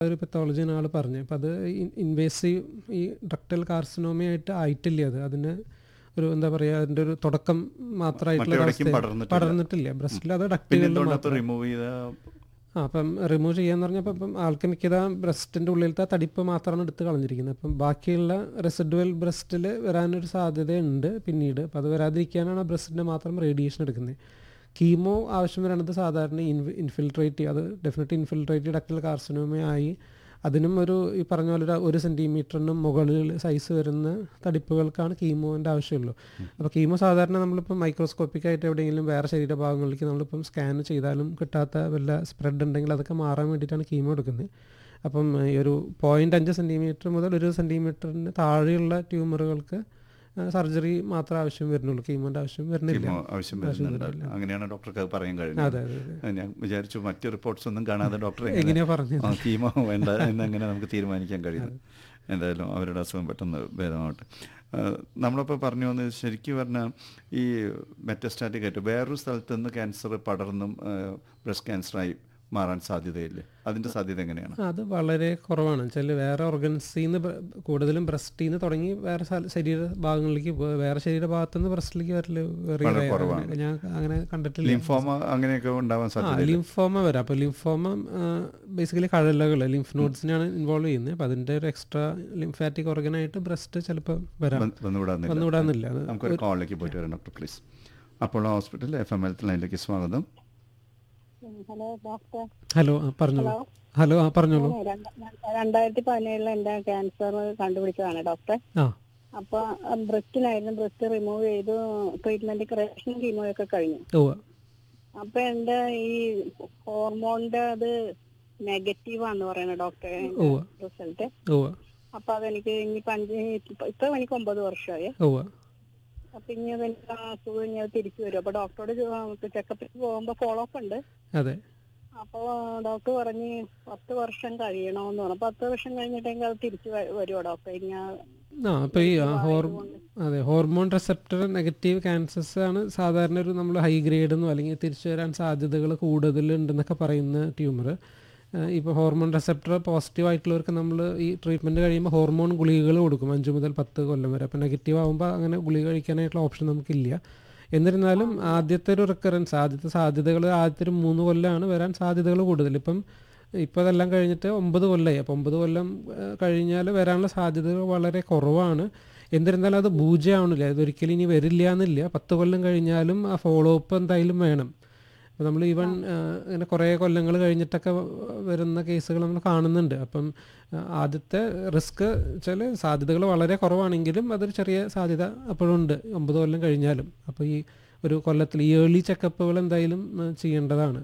ഒരു പെത്തോളജിയാണ് ആൾ പറഞ്ഞു അപ്പം അത് ഇൻവേസീവ് ഈ ഡക്ടൽ കാർസിനോമയായിട്ട് ആയിട്ടില്ല അത് അതിന് ഒരു എന്താ പറയുക അതിൻ്റെ ഒരു തുടക്കം മാത്രമായിട്ടുള്ള ഒരു മറ്റെവിടേക്കും അവസ്ഥ- പടർന്നിട്ടില്ല. പടർന്നിട്ടില്ല ബ്രസ്റ്റിൽ അത് പിന്നെ ഡക്റ്റുകളിൽ എന്തുകൊണ്ടപ്പോൾ റിമൂവ് ചെയ്ത ആ അപ്പം റിമൂവ് ചെയ്യാന്ന് പറഞ്ഞപ്പോൾ ഇപ്പം ആൾക്ക് മിക്കത ബ്രസ്റ്റിൻ്റെ ഉള്ളിലത്തെ തടിപ്പ് മാത്രമാണ് എടുത്ത് കളഞ്ഞിരിക്കുന്നത് അപ്പം ബാക്കിയുള്ള റെസിഡുവൽ ബ്രസ്റ്റിൽ വരാനൊരു സാധ്യതയുണ്ട് പിന്നീട് അപ്പം അത് വരാതിരിക്കാനാണ് ആ ബ്രസ്റ്റിൻ്റെ മാത്രം റേഡിയേഷൻ എടുക്കുന്നത് കീമോ ആവശ്യം വരുന്നത് സാധാരണ ഇൻഫി ഇൻഫിൽട്രേറ്റ് അത് ഡെഫിനറ്റ് ഇൻഫിൽട്രേറ്റ് ഡക്ടൽ കാർസിനോമയായി അതിനും ഒരു ഈ പറഞ്ഞ പോലെ ഒരു ഒരു സെൻറ്റിമീറ്ററിനും മുകളിൽ സൈസ് വരുന്ന തടിപ്പുകൾക്കാണ് കീമോൻ്റെ ആവശ്യമുള്ളൂ അപ്പോൾ കീമോ സാധാരണ നമ്മളിപ്പോൾ മൈക്രോസ്കോപ്പിക് ആയിട്ട് എവിടെയെങ്കിലും വേറെ ശരീരഭാഗങ്ങളിലേക്ക് നമ്മളിപ്പം സ്കാൻ ചെയ്താലും കിട്ടാത്ത വല്ല സ്പ്രെഡ് ഉണ്ടെങ്കിൽ അതൊക്കെ മാറാൻ വേണ്ടിയിട്ടാണ് കീമോ എടുക്കുന്നത് അപ്പം ഈ ഒരു പോയിൻ്റ് അഞ്ച് സെൻറ്റിമീറ്റർ മുതൽ ഒരു സെൻറ്റിമീറ്ററിന് താഴെയുള്ള ട്യൂമറുകൾക്ക് സർജറി മാത്രമേ ആവശ്യം വരുന്നുള്ളൂ കീമോൻ്റെ ആവശ്യം വരുന്നില്ല കീമോ ആവശ്യം വരുന്നുണ്ട് അങ്ങനെയാണ് ഡോക്ടർക്ക് അത് പറയാൻ കഴിഞ്ഞത് അതെ അതെ അതെ ഞാൻ വിചാരിച്ചു മറ്റ് റിപ്പോർട്ട്സ് ഒന്നും കാണാതെ ഡോക്ടർ എങ്ങനെയാ പറഞ്ഞത് ആ, കീമോ വേണ്ട എന്നെങ്ങനെ നമുക്ക് തീരുമാനിക്കാൻ കഴിയുന്നത് എന്തായാലും അവരുടെ അസുഖം പെട്ടെന്ന് ഭേദമാവട്ടെ ആ, നമ്മളിപ്പോൾ പറഞ്ഞു വന്നത് ശരിക്കും പറഞ്ഞാൽ ഈ മെറ്റസ്റ്റാറ്റിക് ആയിട്ട് വേറൊരു സ്ഥലത്ത് നിന്ന് ക്യാൻസർ പടർന്നും ബ്രസ്റ്റ് ക്യാൻസറായി മാറാൻ സാധ്യതയില്ലേ അതിൻ്റെ സാധ്യത എങ്ങനെയാണ് അത് വളരെ കുറവാണ് വെച്ചാൽ വേറെ ഓർഗൻസിൽ നിന്ന് കൂടുതലും ബ്രസ്റ്റിൽ നിന്ന് തുടങ്ങി വേറെ സ്ഥല- ശരീര ഭാഗങ്ങളിലേക്ക് പോ- വേറെ ശരീര ഭാഗത്തു നിന്ന് ബ്രസ്റ്റിലേക്ക് വരല് very വളരെ rare കുറവാണ്. ആണ്. ഞാൻ അങ്ങനെ കണ്ടിട്ടില്ല ലിംഫോമ അങ്ങനെയൊക്കെ ഉണ്ടാവാൻ ആ സാധ്യത ലിംഫോമ വരാം അപ്പോൾ ലിംഫോമ ബേസിക്കലി കഴലകൾ ലിംഫ് നോഡ്സിനെയാണ് ഇൻവോൾവ് ചെയ്യുന്നത് അപ്പോൾ അതിൻ്റെ ഒരു എക്സ്ട്രാ ലിംഫാറ്റിക് ഓർഗനായിട്ട് ബ്രസ്റ്റ് ചിലപ്പോൾ വരാം വന്നുവിടാന്നില്ല വന്നുവിടാന്നില്ല അത് നമുക്കൊരു കോളിലേക്ക് പോയിട്ട് വരാം doctor please Apollo hospital F M health ലൈനിലേക്ക് സ്വാഗതം ഹലോ ഡോക്ടർ ഹലോ ആ പറഞ്ഞോളൂ ഹലോ ആ പറഞ്ഞോളൂ ഞാനേ രണ്ട- രണ്ടായിരത്തി പതിനേഴിൽ എന്റെ ക്യാൻസർ കണ്ടുപിടിച്ചതാണ് ഡോക്ടർ ആ അപ്പൊ ബ്രസ്റ്റിനായിരുന്നു ബ്രസ്റ്റ് റിമൂവ് ചെയ്തു ട്രീറ്റ്മെന്റ് റേഷൻ കീമോയൊക്കെ കഴിഞ്ഞു ഓ അപ്പൊ എന്റെ ഈ ഹോർമോണിന്റെ അത് നെഗറ്റീവ് ആണെന്ന് പറയുന്നത് ഡോക്ടർ ഉവ്വ. റിസൾട്ട് ഓ അപ്പൊ അതെനിക്ക് ഇനി അഞ്ച് ഇപ്പൊ എനിക്ക് ഒമ്പത് വർഷമായി ഓ അപ്പൊ ഇനി അതെനിക്ക് ആ അസുഖം ഇനി അത് തിരിച്ചു വരും അപ്പൊ ഡോക്ടറോട് ചെക്കപ്പിന് പോകുമ്പോ ഫോളോ അപ്പ് ഉണ്ട് അതെ അപ്പൊ ഡോക്ടർ പറഞ്ഞ് പത്ത് വർഷം കഴിയണമെന്ന് പറഞ്ഞു പത്ത് വർഷം കഴിഞ്ഞിട്ടെങ്കിൽ അത് തിരിച്ചു വ- വരുമോ ഡോക്ടർ ഇനി ആ ആ അപ്പോൾ ഈ ഹോർ അതെ ഹോർമോൺ റിസപ്റ്റർ നെഗറ്റീവ് ക്യാൻസേഴ്സ് ആണ് സാധാരണ ഒരു നമ്മൾ ഹൈ ഗ്രേഡ് എന്നോ അല്ലെങ്കിൽ തിരിച്ചു വരാൻ സാധ്യതകൾ കൂടുതലുണ്ടെന്നൊക്കെ പറയുന്ന ട്യൂമർ ഇപ്പോൾ ഹോർമോൺ റിസപ്റ്റർ പോസിറ്റീവ് ആയിട്ടുള്ളവർക്ക് നമ്മൾ ഈ ട്രീറ്റ്മെൻറ്റ് കഴിയുമ്പോൾ ഹോർമോൺ ഗുളികകൾ കൊടുക്കും അഞ്ച് മുതൽ പത്ത് കൊല്ലം വരെ അപ്പോൾ നെഗറ്റീവ് ആകുമ്പോൾ അങ്ങനെ ഗുളിക കഴിക്കാനായിട്ടുള്ള ഓപ്ഷൻ നമുക്കില്ല എന്നിരുന്നാലും ആദ്യത്തെ ഒരു റിക്കറൻസ് ആദ്യത്തെ സാധ്യതകൾ ആദ്യത്തെ ഒരു മൂന്ന് കൊല്ലമാണ് വരാൻ സാധ്യതകൾ കൂടുതൽ ഇപ്പം ഇപ്പോൾ അതെല്ലാം കഴിഞ്ഞിട്ട് ഒമ്പത് കൊല്ലമായി അപ്പോൾ ഒമ്പത് കൊല്ലം കഴിഞ്ഞാൽ വരാനുള്ള സാധ്യതകൾ വളരെ കുറവാണ് എന്നിരുന്നാലും അത് പൂജ്യമാവണില്ല അതൊരിക്കലും ഇനി വരില്ല എന്നില്ല പത്ത് കൊല്ലം കഴിഞ്ഞാലും ആ ഫോളോ അപ്പ് എന്തായാലും വേണം അപ്പോൾ നമ്മൾ ഈവൻ ഇങ്ങനെ കുറേ കൊല്ലങ്ങൾ കഴിഞ്ഞിട്ടൊക്കെ വരുന്ന കേസുകൾ നമ്മൾ കാണുന്നുണ്ട് അപ്പം ആ, ആദ്യത്തെ റിസ്ക് വെച്ചാൽ സാധ്യതകൾ വളരെ കുറവാണെങ്കിലും അതൊരു ചെറിയ സാധ്യത അപ്പോഴും ഉണ്ട് ഒമ്പത് കൊല്ലം കഴിഞ്ഞാലും അപ്പോൾ ഈ ഒരു കൊല്ലത്തിൽ ഈ ഏർലി ചെക്കപ്പുകൾ എന്തായാലും ആ, ചെയ്യേണ്ടതാണ്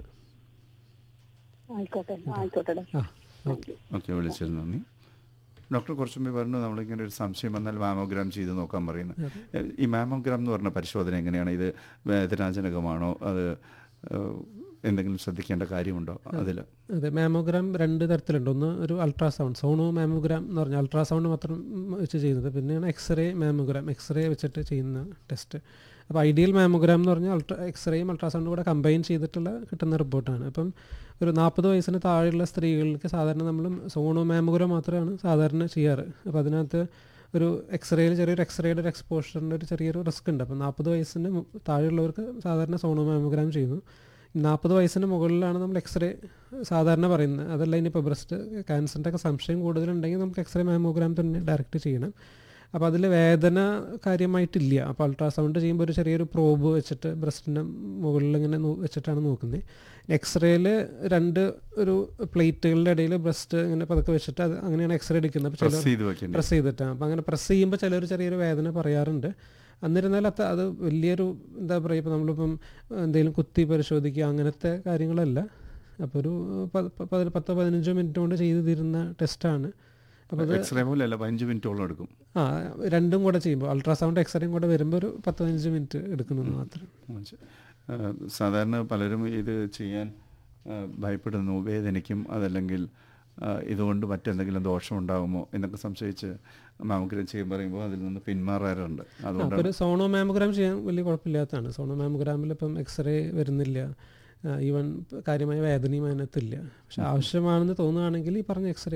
ആയിക്കോട്ടെ ആയിക്കോട്ടെ ഡോക്ടർ. ആ ഓക്കെ ഓക്കെ വിളിച്ചതിന് നന്ദി ഡോക്ടർ കുറച്ച് മുമ്പ് പറഞ്ഞു നമ്മളിങ്ങനെ ഒരു സംശയം വന്നാൽ മാമോഗ്രാം ചെയ്ത് നോക്കാൻ പറയുന്നത് എ- ഈ മാമോഗ്രാം എന്ന് പറഞ്ഞ പരിശോധന എങ്ങനെയാണ് ഇത് വേദനാജനകമാണോ അത് ഏഹ്, എന്തെങ്കിലും ശ്രദ്ധിക്കേണ്ട കാര്യമുണ്ടോ അതിൽ അതെ മാമോഗ്രാം രണ്ട് തരത്തിലുണ്ട് ഒന്ന് ഒരു അൾട്രാസൗണ്ട് സോണോ മാമോഗ്രാം എന്ന് പറഞ്ഞാൽ അൾട്രാസൗണ്ട് മാത്രം വെച്ച് ചെയ്യുന്നത് പിന്നെയാണ് എക്സ്റേ മാമോഗ്രാം എക്സ്റേ വെച്ചിട്ട് ചെയ്യുന്ന ടെസ്റ്റ് അപ്പോൾ ഐഡിയൽ മാമോഗ്രാം എന്ന് പറഞ്ഞാൽ അൾട്രാ എക്സ്റേയും അൾട്രാസൗണ്ടും കൂടെ കമ്പൈൻ ചെയ്തിട്ടുള്ള കിട്ടുന്ന റിപ്പോർട്ടാണ് അപ്പം ഒരു നാൽപ്പത് വയസ്സിന് താഴെയുള്ള സ്ത്രീകൾക്ക് സാധാരണ നമ്മൾ സോണോ മാമോഗ്രാം മാത്രമാണ് സാധാരണ ചെയ്യാറ് അപ്പോൾ അതിനകത്ത് ഒരു എക്സ്റേയിൽ ചെറിയൊരു എക്സ്റേയുടെ ഒരു എക്സ്പോഷറിൻ്റെ ഒരു ചെറിയൊരു റിസ്ക് ഉണ്ട് അപ്പോൾ നാൽപ്പത് വയസ്സിന് മു- താഴെയുള്ളവർക്ക് സാധാരണ സോണോ മാമോഗ്രാം ചെയ്യുന്നു നാൽപ്പത് വയസ്സിന് മുകളിലാണ് നമ്മൾ എക്സ്റേ സാധാരണ പറയുന്നത് അതല്ല ഇനിയിപ്പോൾ ബ്രസ്റ്റ് ക്യാൻസറിൻ്റെ ഒക്കെ സംശയം കൂടുതലുണ്ടെങ്കിൽ നമുക്ക് എക്സ്റേ മാമോഗ്രാം തന്നെ ഡയറക്റ്റ് ചെയ്യണം അപ്പോൾ അതിൽ വേദന കാര്യമായിട്ടില്ല അപ്പോൾ അൾട്രാസൗണ്ട് ചെയ്യുമ്പോൾ ഒരു ചെറിയൊരു പ്രോബ് വെച്ചിട്ട് ബ്രസ്റ്റിൻ്റെ മുകളിൽ ഇങ്ങനെ നോ- വെച്ചിട്ടാണ് നോക്കുന്നത് എക്സ്റേയിൽ രണ്ട് ഒരു പ്ലേറ്റുകളുടെ ഇടയിൽ ബ്രസ്റ്റ് ഇങ്ങനെ പതുക്കെ വെച്ചിട്ട് അത് അങ്ങനെയാണ് എക്സ്റേ എടുക്കുന്നത് അപ്പോൾ പ്രസ് ചിലർ ചെയ്ത് വെക്കേണ്ടി പ്രസ് ചെയ്തിട്ടാണ് അപ്പം അങ്ങനെ പ്രസ് ചെയ്യുമ്പോൾ ചിലർ ചെറിയൊരു വേദന പറയാറുണ്ട് എന്നിരുന്നാൽ അത് അത് വലിയൊരു എന്താ പറയുക ഇപ്പോൾ നമ്മളിപ്പം എന്തെങ്കിലും കുത്തി പരിശോധിക്കുക അങ്ങനത്തെ കാര്യങ്ങളല്ല അപ്പോൾ ഒരു പ- പ- പതി- പത്തോ പതിനഞ്ചോ മിനിറ്റ് കൊണ്ട് ചെയ്തു തീരുന്ന ടെസ്റ്റാണ് അപ്പോൾ അത് എക്സ്റേ പോലെ അല്ല പതിനഞ്ച് മിനിറ്റോളം എടുക്കും ആ രണ്ടും കൂടെ ചെയ്യുമ്പോൾ അൾട്രാസൗണ്ട് എക്സ്റേയും കൂടെ വരുമ്പോൾ ഒരു പത്ത് പതിനഞ്ച് മിനിറ്റ് എടുക്കുന്നു മാത്രം മനസ്സി- ഏഹ്, സാധാരണ പലരും ഇത് ചെയ്യാൻ ഏഹ്, ഭയപ്പെടുന്നു വേദനയ്ക്കും അതല്ലെങ്കിൽ ഏഹ്, ഇതുകൊണ്ട് മറ്റെന്തെങ്കിലും ദോഷം ഉണ്ടാകുമോ എന്നൊക്കെ സംശയിച്ച് മാമഗ്രം ചെയ്യാൻ പറയുമ്പോൾ അതിൽ നിന്ന് പിന്മാറാറുണ്ട് അതുകൊണ്ട് അപ്പോൾ ഒരു സോണോ മാമോഗ്രാം ചെയ്യാൻ വലിയ കുഴപ്പമില്ലാത്തതാണ് സോണോ മാമോഗ്രാമിൽ ഇപ്പം എക്സ്റേ വരുന്നില്ല ഈവൻ കാര്യമായ വേദനയും അതിനകത്തില്ല പക്ഷെ ആവശ്യമാണെന്ന് തോന്നുകയാണെങ്കിൽ ഈ പറഞ്ഞ എക്സ്റേ